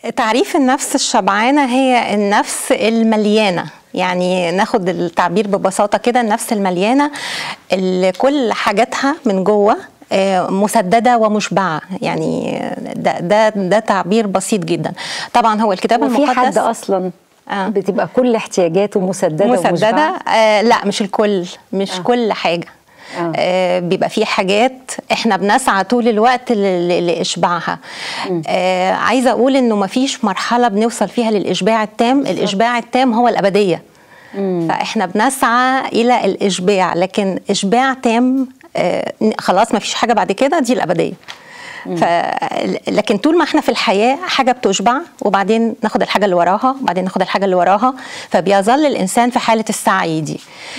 تعريف النفس الشبعانة هي النفس المليانة يعني ناخد التعبير ببساطة كده النفس المليانة اللي كل حاجاتها من جوه آه، مسدده ومشبعه يعني ده ده ده تعبير بسيط جدا طبعا هو الكتاب وفي المقدس حد اصلا آه. بتبقى كل احتياجاته مسدده مسدده ومشبعة؟ آه لا مش الكل مش آه. آه. كل حاجه آه. آه. آه بيبقى في حاجات احنا بنسعى طول الوقت ل- ل- لاشباعها آه عايزه اقول انه ما فيش مرحله بنوصل فيها للاشباع التام الاشباع التام هو الابديه فاحنا بنسعى الى الاشباع لكن اشباع تام آه خلاص ما فيش حاجه بعد كده دي الابديه ف... لكن طول ما احنا في الحياه حاجه بتشبع وبعدين ناخد الحاجه اللي وراها وبعدين ناخد الحاجه اللي وراها فبيظل الانسان في حاله السعي دي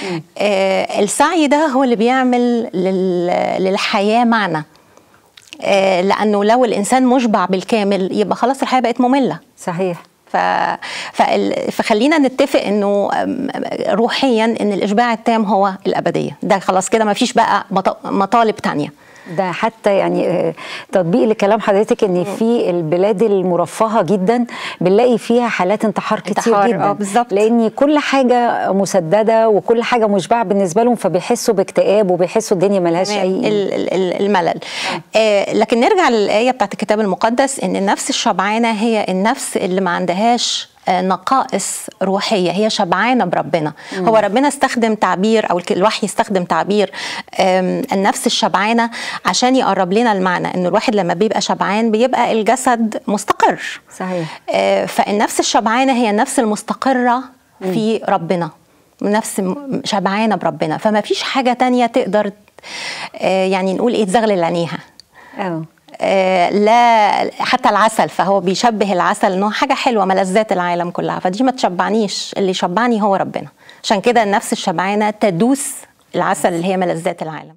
آه السعي ده هو اللي بيعمل لل... للحياه معنى آه لانه لو الانسان مشبع بالكامل يبقى خلاص الحياه بقت ممله صحيح ف... فال... فخلينا نتفق انه أم- روحيا ان الاشباع التام هو الابديه ده خلاص كده ما فيش بقى مط... مطالب تانية ده حتى يعني آه، تطبيق لكلام حضرتك ان في البلاد المرفهه جدا بنلاقي فيها حالات انتحار كتير انتحار، جدا آه، بالظبط. لان كل حاجه مسدده وكل حاجه مشبعه بالنسبه لهم فبيحسوا باكتئاب وبيحسوا الدنيا ملهاش تمام. اي ال- ال- ال- الملل آه لكن نرجع للآية بتاعت الكتاب المقدس إن النفس الشبعانة هي النفس اللي ما عندهاش آه، نقائص روحية هي شبعانة بربنا هو ربنا استخدم تعبير أو الك- الوحي استخدم تعبير آم، النفس الشبعانة عشان يقرب لنا المعنى إن الواحد لما بيبقى شبعان بيبقى الجسد مستقر صحيح آه، فالنفس الشبعانة هي النفس المستقرة في ربنا نفس م- شبعانة بربنا فما فيش حاجة تانية تقدر آه، يعني نقول ايه تزغلل عينيها اه آه، لا حتى العسل فهو بيشبه العسل انه حاجه حلوه ملذات العالم كلها فدي ما تشبعنيش اللي يشبعني هو ربنا عشان كده النفس الشبعانه تدوس العسل اللي هي ملذات العالم